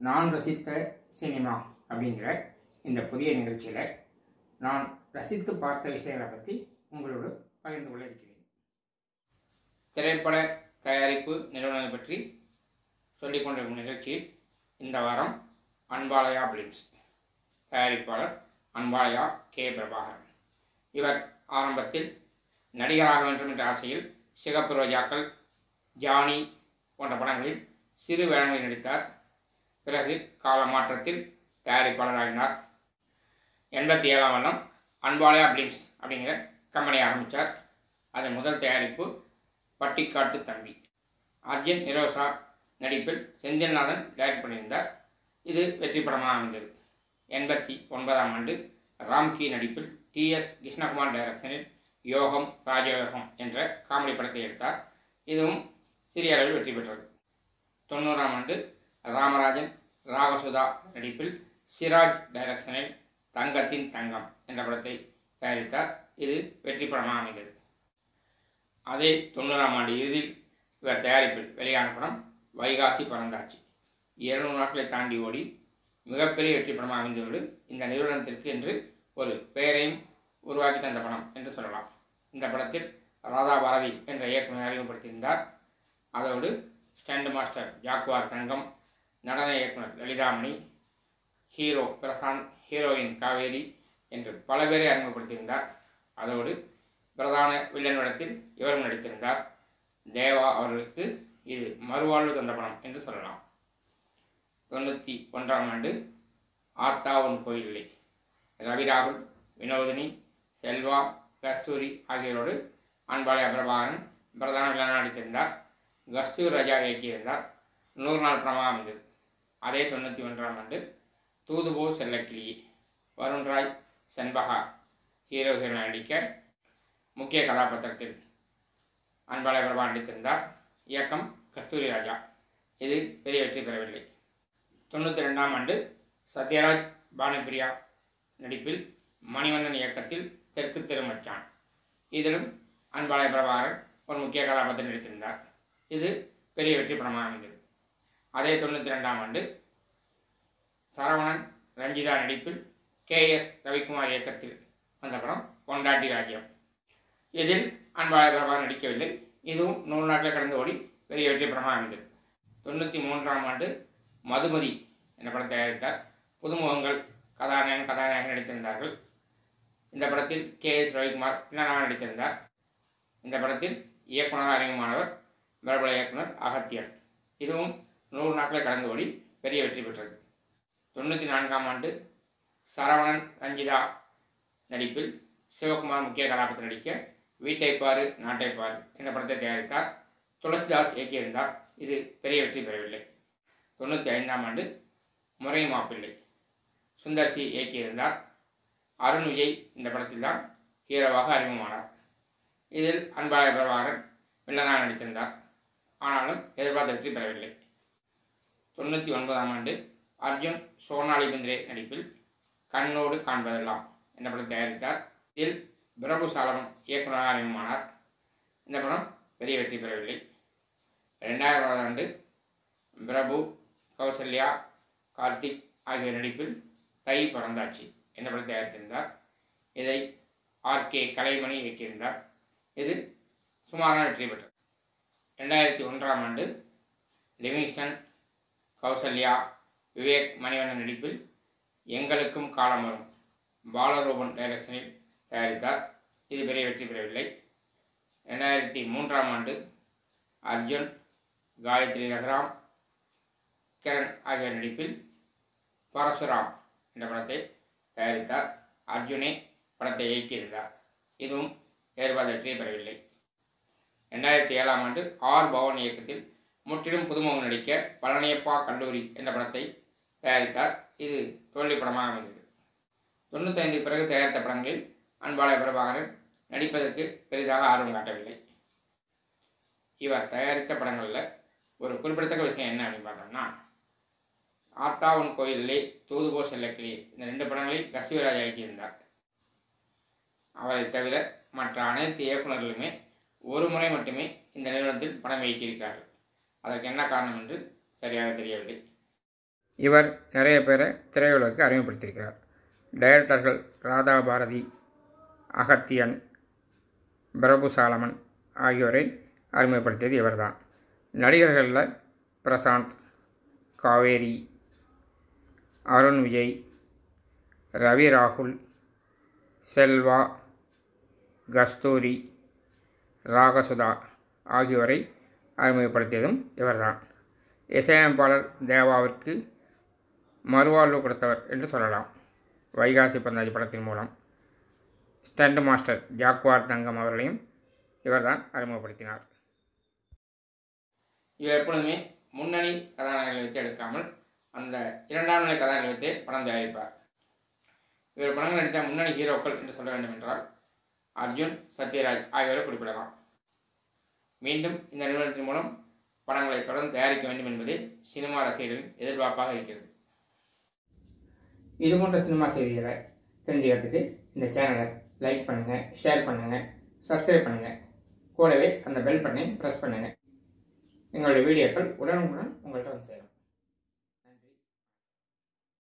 நான் ரசித்த சினிமா அப்படிங்கிற இந்த புதிய நிகழ்ச்சியில் நான் ரசித்து பார்த்த விஷயங்களை பற்றி உங்களோடு பகிர்ந்து கொள்ள இருக்கிறேன் திரைப்பட தயாரிப்பு நிறுவனங்களை பற்றி சொல்லிக் கொண்டிருக்கும் நிகழ்ச்சியில் இந்த வாரம் அன்பாலயா பிலிம்ஸ் தயாரிப்பாளர் அன்பாலயா கே பிரபாகரன் இவர் ஆரம்பத்தில் நடிகராக வேண்டும் என்ற ஆசையில் சிகப்பு ரோஜாக்கள் ஜானி போன்ற படங்களில் சிறு வேடங்களில் நடித்தார் பிறகு கால மாற்றத்தில் தயாரிப்பாளராகினார் எண்பத்தி ஏழாம் வருடம் அன்பாலயா பிலிம்ஸ் அப்படிங்கிற கம்பெனி ஆரம்பித்தார் அதன் முதல் தயாரிப்பு பட்டிக்காட்டு தம்பி அர்ஜுன் நிரோசா நடிப்பில் செந்தில்நாதன் டைரக்ட் பண்ணியிருந்தார் இது வெற்றி படமாக அமைந்தது எண்பத்தி ஒன்பதாம் ஆண்டு ராம்கி நடிப்பில் டிஎஸ் கிருஷ்ணகுமார் டைரக்ஷனில் யோகம் ராஜயோகம் என்ற காமெடி படத்தை எடுத்தார் இதுவும் சிறிய அளவில் வெற்றி பெற்றது தொண்ணூறாம் ஆண்டு ராமராஜன் ராகசுதா நடிப்பில் சிராஜ் டைரக்ஷனில் தங்கத்தின் தங்கம் என்ற படத்தை தயாரித்தார் இது வெற்றி படமாக அமைந்தது அதே தொண்ணூறாம் ஆண்டு இறுதியில் இவர் தயாரிப்பில் வெளியான படம் வைகாசி பறந்தாச்சு இருநூறு நாட்களை தாண்டி ஓடி மிகப்பெரிய வெற்றி படமாக அமைந்ததோடு இந்த நிறுவனத்திற்கு என்று ஒரு பெயரையும் உருவாக்கி தந்த படம் என்று சொல்லலாம் இந்த படத்தில் ராதா பாரதி என்ற இயக்குனர் அறிமுகப்படுத்தியிருந்தார் அதோடு ஸ்டண்ட் மாஸ்டர் ஜாக்குவார் தங்கம் நடன இயக்குனர் லலிதாமணி ஹீரோ பிரசாந்த் ஹீரோயின் காவேரி என்று பல பேரை அறிமுகப்படுத்தியிருந்தார் அதோடு பிரதான வில்லன் வேடத்தில் இவரும் நடித்திருந்தார் தேவா அவர்களுக்கு இது மறுவாழ்வு தந்த படம் என்று சொல்லலாம் தொண்ணூற்றி ஒன்றாம் ஆண்டு ஆத்தாவன் கோயிலே ரவி ராகுல் வினோதினி செல்வா கஸ்தூரி ஆகியோரோடு அன்பாலய பிரபாகரன் பிரதான வில்லனாக நடித்திருந்தார் கஸ்தூர் ராஜா இயக்கியிருந்தார் நூறு நாள் படமாக அமைந்தது அதே தொண்ணூற்றி ஒன்றாம் ஆண்டு தூதுபோ செல்லக்கிளி வருண் ராய் செண்பகா ஹீரோ ஹீரோயின் நடிக்க முக்கிய கதாபாத்திரத்தில் அன்பாலய பிரபா நடித்திருந்தார் இயக்கம் கஸ்தூரி ராஜா இது பெரிய வெற்றி பெறவில்லை தொண்ணூற்றி ரெண்டாம் ஆண்டு சத்யராஜ் பானுபிரியா நடிப்பில் மணிவண்ணன் இயக்கத்தில் தெற்கு திருமச்சான் இதிலும் அன்பாலய பிரபாகரன் ஒரு முக்கிய கதாபாத்திரம் நடித்திருந்தார் இது பெரிய வெற்றி படமாக அமைந்தது அதே தொண்ணூற்றி ரெண்டாம் ஆண்டு சரவணன் ரஞ்சிதா நடிப்பில் கே எஸ் ரவிக்குமார் இயக்கத்தில் வந்த படம் பொண்டாட்டி ராஜ்யம் இதில் அன்பாலய பிரபாகரன் நடிக்கவில்லை இதுவும் நூறு நாட்கள் கடந்து ஓடி பெரிய வெற்றி படமாக அமைந்தது தொண்ணூற்றி மூன்றாம் ஆண்டு மதுமதி என்ற படம் தயாரித்தார் புதுமுகங்கள் கதாநாயகன் கதாநாயகன் நடித்திருந்தார்கள் இந்த படத்தில் கே எஸ் ரவிக்குமார் பின்னராக நடித்திருந்தார் இந்த படத்தில் இயக்குனர் அறிமுகமானவர் பிரபல இயக்குனர் அகத்தியர் இதுவும் நூறு நாட்களை கடந்து ஓடி பெரிய வெற்றி பெற்றது தொண்ணூற்றி நான்காம் ஆண்டு சரவணன் ரஞ்சிதா நடிப்பில் சிவகுமார் முக்கிய கதாபாத்திரம் நடிக்க வீட்டை பாரு நாட்டை பாரு என்ற படத்தை தயாரித்தார் துளசிதாஸ் இயக்கியிருந்தார் இது பெரிய வெற்றி பெறவில்லை தொண்ணூற்றி ஐந்தாம் ஆண்டு முறை மாப்பிள்ளை சுந்தர்சி இயக்கியிருந்தார் அருண் விஜய் இந்த படத்தில் தான் ஹீரோவாக அறிமுகமானார் இதில் அன்பாலய பிரபாகரன் வில்லனாக நடித்திருந்தார் ஆனாலும் எதிர்பார்த்த வெற்றி பெறவில்லை தொண்ணூற்றி ஒன்பதாம் ஆண்டு அர்ஜுன் சோனாலி பிந்திரே நடிப்பில் கண்ணோடு காண்பதெல்லாம் என்ற படம் தயாரித்தார் இதில் பிரபு சாலமன் இயக்குநராக அறிமுகமானார் இந்த படம் பெரிய வெற்றி பெறவில்லை ரெண்டாயிரமாவது ஆண்டு பிரபு கௌசல்யா கார்த்திக் ஆகிய நடிப்பில் தை பறந்தாச்சு என்ற படம் தயாரித்திருந்தார் இதை ஆர்கே கலைமணி இயக்கியிருந்தார் இது சுமாரான வெற்றி பெற்றது ரெண்டாயிரத்தி ஒன்றாம் ஆண்டு லிவிங்ஸ்டன் கௌசல்யா விவேக் மணிவண்ணன் நடிப்பில் எங்களுக்கும் காலம் வரும் பாலரூபன் டைரக்ஷனில் தயாரித்தார் இது பெரிய வெற்றி பெறவில்லை ரெண்டாயிரத்தி மூன்றாம் ஆண்டு அர்ஜுன் காயத்ரி ரகுராம் கிரண் ஆகிய நடிப்பில் பரசுராம் என்ற படத்தை தயாரித்தார் அர்ஜுனே படத்தை இயக்கியிருந்தார் இதுவும் எதிர்பார்த்த வெற்றியை பெறவில்லை ரெண்டாயிரத்தி ஏழாம் ஆண்டு ஆர் பவன் இயக்கத்தில் முற்றிலும் புதுமுகம் நடிக்க பழனியப்பா கல்லூரி என்ற படத்தை தயாரித்தார் இது தோல்வி படமாக அமைந்தது தொண்ணூத்தைந்து பிறகு தயாரித்த படங்களில் அன்பாலய பிரபாகரன் நடிப்பதற்கு பெரிதாக ஆர்வம் காட்டவில்லை இவர் தயாரித்த படங்களில் ஒரு குறிப்பிடத்தக்க விஷயம் என்ன அப்படின்னு பார்த்தோம்னா ஆத்தாவன் கோயிலிலே தூதுபோ செல்லக்கிளி இந்த ரெண்டு படங்களையும் கஸ்தூரிராஜ் இயக்கியிருந்தார் அவரை தவிர மற்ற அனைத்து இயக்குநர்களுமே ஒரு முறை மட்டுமே இந்த நிறுவனத்தில் படம் இயக்கியிருக்கிறார்கள் அதற்கு என்ன காரணம் என்று சரியாக தெரியவில்லை இவர் நிறைய பேரை திரையுலகுக்கு அறிமுகப்படுத்தியிருக்கிறார் டைரக்டர்கள் ராதா பாரதி அகத்தியன் பிரபு சாலமன் ஆகியோரை அறிமுகப்படுத்தியது இவர்தான் நடிகர்களில் பிரசாந்த் காவேரி அருண் விஜய் ரவி ராகுல் செல்வா கஸ்தூரி ராகசுதா ஆகியோரை அறிமுகப்படுத்தியதும் இவர்தான் இசையமைப்பாளர் தேவாவிற்கு மறுவாழ்வு கொடுத்தவர் என்று சொல்லலாம் வைகாசி பதினஞ்சு படத்தின் மூலம் ஸ்டண்ட் மாஸ்டர் ஜாக்வார் தங்கம் அவர்களையும் இவர்தான் அறிமுகப்படுத்தினார் இவர் எப்பொழுதுமே முன்னணி கதாநாயகர்களை வைத்து எடுக்காமல் அந்த இரண்டாம் நிலை கதாநாயகர்களை வைத்தே படம் தயாரிப்பார் இவர் படங்கள் நடித்த முன்னணி ஹீரோக்கள் என்று சொல்ல வேண்டும் என்றால் அர்ஜுன் சத்யராஜ் ஆகியோரை குறிப்பிடலாம் மீண்டும் இந்த நிறுவனத்தின் மூலம் படங்களை தொடர்ந்து தயாரிக்க வேண்டும் என்பதே சினிமா ரசிகர்களின் எதிர்பார்ப்பாக இருக்கிறது இது போன்ற சினிமா செய்திகளை தெரிஞ்சுக்கிறதுக்கு இந்த சேனலை லைக் பண்ணுங்கள் ஷேர் பண்ணுங்கள் சப்ஸ்கிரைப் பண்ணுங்கள் கூடவே அந்த பெல் பட்டனை ப்ரெஸ் பண்ணுங்கள் எங்களுடைய வீடியோக்கள் உடனுக்குடன் உங்கள்கிட்ட வந்து சேரும்